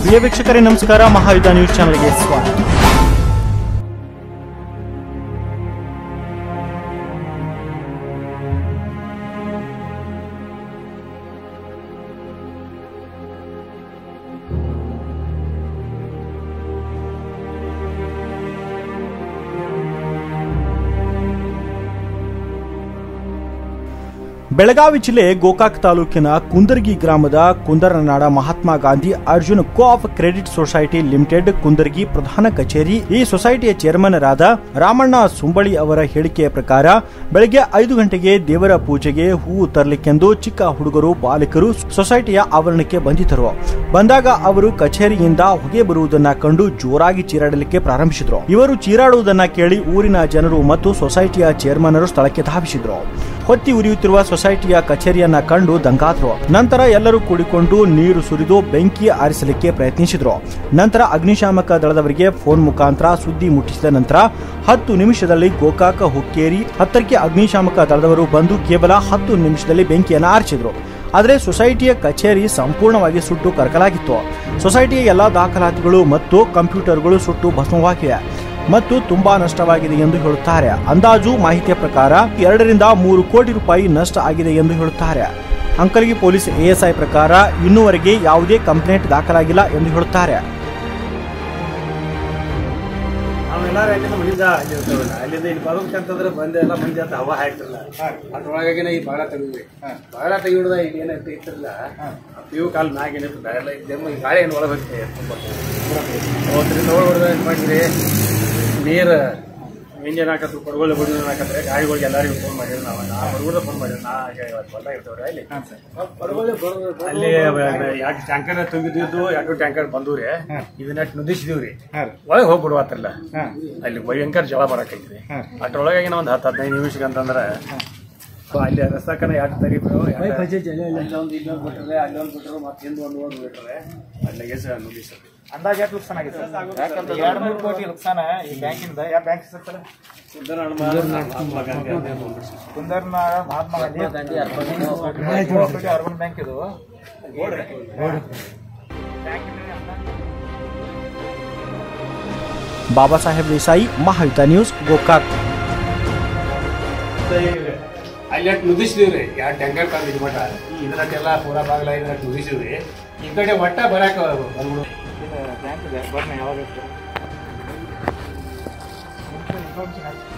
ಪ್ರಿಯ ವೀಕ್ಷಕರೇ ನಮಸ್ಕಾರ ಮಹಾಯುಧ ನ್ಯೂಸ್ ಚಾನೆಲ್ಗೆ ಸ್ವಾಗತ ಬೆಳಗಾವಿ ಜಿಲ್ಲೆ ಗೋಕಾಕ್ ತಾಲೂಕಿನ ಕುಂದರ್ಗಿ ಗ್ರಾಮದ ಕುಂದರನಾಡ Mahatma Gandhi Arjun co-op credit society limited Kundargi ಪ್ರಧಾನ ಕಚೇರಿ ಈ ಸೊಸೈಟಿಯ ಚೇರ್ಮನ್ರಾದ ರಾಮಣ್ಣ ಸುಂಬಳಿ ಅವರ ಹೇಳಿಕೆಯ ಪ್ರಕಾರ ಬೆಳಗ್ಗೆ ಐದು ಗಂಟೆಗೆ ದೇವರ ಪೂಜೆಗೆ ಹೂವು ತರಲಿಕ್ಕೆಂದು ಚಿಕ್ಕ ಹುಡುಗರು ಬಾಲಕರು ಸೊಸೈಟಿಯ ಆವರಣಕ್ಕೆ ಬಂದಿದ್ದರು ಬಂದಾಗ ಅವರು ಕಚೇರಿಯಿಂದ ಹೊಗೆ ಬರುವುದನ್ನ ಕಂಡು ಜೋರಾಗಿ ಚೀರಾಡಲಿಕ್ಕೆ ಪ್ರಾರಂಭಿಸಿದ್ರು ಇವರು ಚೀರಾಡುವುದನ್ನ ಕೇಳಿ ಊರಿನ ಜನರು ಮತ್ತು ಸೊಸೈಟಿಯ ಚೇರ್ಮನರು ಸ್ಥಳಕ್ಕೆ ಧಾವಿಸಿದ್ರು ಹೊತ್ತಿ ಉರಿಯುತ್ತಿರುವ ಸೊಸೈಟಿಯ ಕಚೇರಿಯನ್ನ ಕಂಡು ದಂಗಾದ್ರು ನಂತರ ಎಲ್ಲರೂ ಕೂಡಿಕೊಂಡು ನೀರು ಸುರಿದು ಬೆಂಕಿ ಆರಿಸಲಿಕ್ಕೆ ಪ್ರಯತ್ನಿಸಿದ್ರು ನಂತರ ಅಗ್ನಿಶಾಮಕ ದಳದವರಿಗೆ ಫೋನ್ ಮುಖಾಂತರ ಸುದ್ದಿ ಮುಟ್ಟಿಸಿದ ನಂತರ ಹತ್ತು ನಿಮಿಷದಲ್ಲಿ ಗೋಕಾಕ ಹುಕ್ಕೇರಿ ಹತ್ತಕ್ಕೆ ಅಗ್ನಿಶಾಮಕ ದಳದವರು ಬಂದು ಕೇವಲ ಹತ್ತು ನಿಮಿಷದಲ್ಲಿ ಬೆಂಕಿಯನ್ನು ಆರಿಸಿದ್ರು ಆದರೆ ಸೊಸೈಟಿಯ ಕಚೇರಿ ಸಂಪೂರ್ಣವಾಗಿ ಸುಟ್ಟು ಕರಕಲಾಗಿತ್ತು ಸೊಸೈಟಿಯ ಎಲ್ಲಾ ದಾಖಲಾತಿಗಳು ಮತ್ತು ಕಂಪ್ಯೂಟರ್ಗಳು ಸುಟ್ಟು ಭಸ್ಮವಾಗಿವೆ ಮತ್ತು ತುಂಬಾ ನಷ್ಟವಾಗಿದೆ ಎಂದು ಹೇಳುತ್ತಾರೆ ಅಂದಾಜು ಮಾಹಿತಿಯ ಪ್ರಕಾರ ಎರಡರಿಂದ ಮೂರು ಕೋಟಿ ರೂಪಾಯಿ ನಷ್ಟ ಆಗಿದೆ ಎಂದು ಹೇಳುತ್ತಾರೆ ಅಂಕಲ್ಗಿ ಪೊಲೀಸ್ ಎಎಸ್ಐ ಪ್ರಕಾರ ಇನ್ನೂವರೆಗೆ ಯಾವುದೇ ಕಂಪ್ಲೇಂಟ್ ದಾಖಲಾಗಿಲ್ಲ ಎಂದು ಹೇಳುತ್ತಾರೆ ನಾವೆಲ್ಲಾರು ಅಲ್ಲಿಂದ ಮನಿಂದ ಅಲ್ಲಿ ಇರ್ತೇವಲ್ಲ ಅಲ್ಲಿಂದ ಇಲ್ಲಿ ಬರ್ಬೇಕಂತಂದ್ರೆ ಬಂದೆ ಎಲ್ಲ ಮಂದಿ ಅಂತ ಹವಾ ಹಾಕ್ತಿರಲ್ಲ ಅದ್ರೊಳಗಾಗಿನ ಈ ಬಾಳ ತೆಗಿದ್ವಿ ಬಾಳ ತೆಗಿಯೋದ ಈಗ ಏನಂತ ಇತ್ತಿರಲ್ಲ ಇವು ಕಾಲ ಮ್ಯಾಗ ಏನಿರ್ತದ ಎಲ್ಲ ಇದೆಮ್ಮ ಈ ಗಾಳಿ ಏನು ಒಳಗೆ ಹೋಗ್ತದೆ ತುಂಬ ಅವತ್ತರಿಂದ ಒಳಗೆ ಹೊಡೆದ ಏನು ಮಾಡಿದ್ರಿ ನೀರು ಇಂಜಿನ್ ಹಾಕತ್ತು ಕೊಡಗೋಳೆ ಬಡಿ ಹಾಕತ್ರೆ ಗಾಡಿಗಳಿಗೆ ಎಲ್ಲರಿಗೂ ಫೋನ್ ಮಾಡಿದ್ರು ನಾವು ನಾ ಬಡಗುಳ ಫೋನ್ ಮಾಡಿದ್ರು ನಾ ಹೊಲ ಇರ್ತೇವ್ರಿ ಅಲ್ಲಿ ಅಲ್ಲಿ ಎರಡು ಟ್ಯಾಂಕರ್ ತುಂಬಿದ್ದು ಎರಡು ಟ್ಯಾಂಕರ್ ಬಂದವ್ರಿ ಇದನ್ನ ನುದಿಸಿದೀವ್ರಿ ಒಳಗೆ ಹೋಗ್ಬಿಡುವತ್ತಲ್ಲ ಅಲ್ಲಿ ಭಯಂಕರ ಜಳ ಬರಕೈತ್ರಿ ಅದ್ರೊಳಗೆ ಒಂದು ಹತ್ತು ಹದಿನೈದು ನಿಮಿಷಕ್ಕೆ ಅಂತಂದ್ರೆ ಅಲ್ಲಿ ರಸ್ತಾಕನ ಎರಡು ತರೀತು ಅಲ್ಲೊಂದು ಇಲ್ಲೊಂದು ಬಿಟ್ರೆ ಅಲ್ಲೊಂದು ಬಿಟ್ರು ಮತ್ತೆ ಹಿಂದೆ ಒಂದು ಒಂದು ಬಿಟ್ರೆ ಅಲ್ಲಿ ಎಸ್ ನುದಿಸ್ರಿ ಅಂದಾಜು ಎಷ್ಟು ನುಕ್ಸಾನ್ ಆಗಿತ್ತು ಯಾಕಂದ್ರೆ ಎರಡು ಮೂರು ಕೋಟಿ ನುಕ್ಸಾನ ಈ ಬ್ಯಾಂಕಿಂದ ಯಾವ ಬ್ಯಾಂಕ್ ಹೆಸರು ಕುಂದರ್ನ ಮಹಾತ್ಮ ಗಾಂಧಿ ಅರ್ಬನ್ ಬ್ಯಾಂಕ್ ಇದು ಬಾಬಾ ಸಾಹೇಬ್ ದೇಸಾಯಿ ಮಹಾಯುಧ ನ್ಯೂಸ್ ಗೋಕಾಕ್ ಅಲ್ಲಿ ಅಷ್ಟು ನುದಿಸಿದೀವ್ರಿ ಎರಡು ಟ್ಯಾಂಕರ್ ತಂದು ಇದು ಮಟ ಇದ್ರಟ್ಟೆಲ್ಲ ಪೂರಾ ಬಾಗಲ ಇದ್ರಟ್ಟು ನುದಿಸಿದ್ವಿ ಈ ಕಡೆ ಒಟ್ಟ ಬರಾಕ ಬಂದ್ಬಿಡು ಬ್ಯಾಂಕ್ ಇದೆ ಬರ್ನ ಯಾವಾಗ ಇನ್ಫಾರ್ಮೇಶನ್